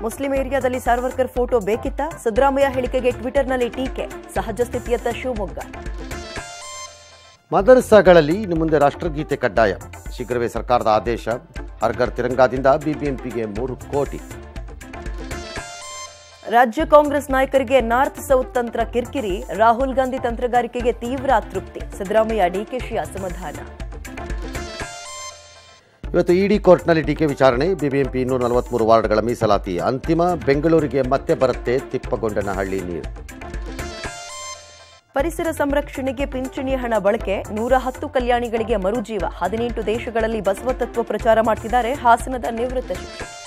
Muslim ಏರಿಯಾದಲ್ಲಿ Savarkar photo ಬೇಕಿತ್ತಾ ಸಿದ್ದರಾಮಯ್ಯ ಹೇಳಿಕೆಗೆ ಟ್ವಿಟರ್ನಲ್ಲಿ ಟೀಕೆ ಸಹಜ ಸ್ಥಿತಿಯತ್ತ ಶಿವಮೊಗ್ಗ ಮದರಸಾಗಳಲ್ಲಿ ಇನ್ನು ಮುಂದೆ ರಾಷ್ಟ್ರಗೀತೆ ಕಡ್ಡಾಯ ಶೀಘ್ರವೇ ಸರ್ಕಾರದ ಆದೇಶ ಹರ್ಗರ್ ತಿರಂಗಾದಿಂದ ಬಿಬಿಎಂಪಿಗೆ ಮೂರು ಕೋಟಿ ರಾಜ್ಯ ಕಾಂಗ್ರೆಸ್ ನಾಯಕರಿಗೆ ನಾರ್ತ್ ಸೌತ್ ತಂತ್ರ ಕಿರಿಕಿರಿ ರಾಹುಲ್ ಗಾಂಧಿ ತಂತ್ರಗಾರಿಕೆಗೆ ತೀವ್ರ ಅತೃಪ್ತಿ ಸಿದ್ದರಾಮಯ್ಯ ಡಿಕೆಶಿ ಅಸಮಾಧಾನ ಇವತ್ತು ಇಡಿ ಕೋರ್ಟ್ನಲ್ಲಿ ಡಿಕೆ ವಿಚಾರಣೆ ಬಿಬಿಎಂಪಿ ಇನ್ನೂರ ನಲವತ್ಮೂರು ವಾರ್ಡ್ಗಳ ಮೀಸಲಾತಿ ಅಂತಿಮ ಬೆಂಗಳೂರಿಗೆ ಮತ್ತೆ ಬರುತ್ತೆ ತಿಪ್ಪಗೊಂಡನಹಳ್ಳಿ ನೀರು ಪರಿಸರ ಸಂರಕ್ಷಣೆಗೆ ಪಿಂಚಣಿ ಹಣ ಬಳಕೆ ನೂರ ಹತ್ತು ಕಲ್ಯಾಣಿಗಳಿಗೆ ಮರುಜೀವ ಹದಿನೆಂಟು ದೇಶಗಳಲ್ಲಿ ಬಸವ ತತ್ವ ಪ್ರಚಾರ ಮಾಡ್ತಿದ್ದಾರೆ ಹಾಸನದ ನಿವೃತ್ತ ಶಿಕ್ಷಕರು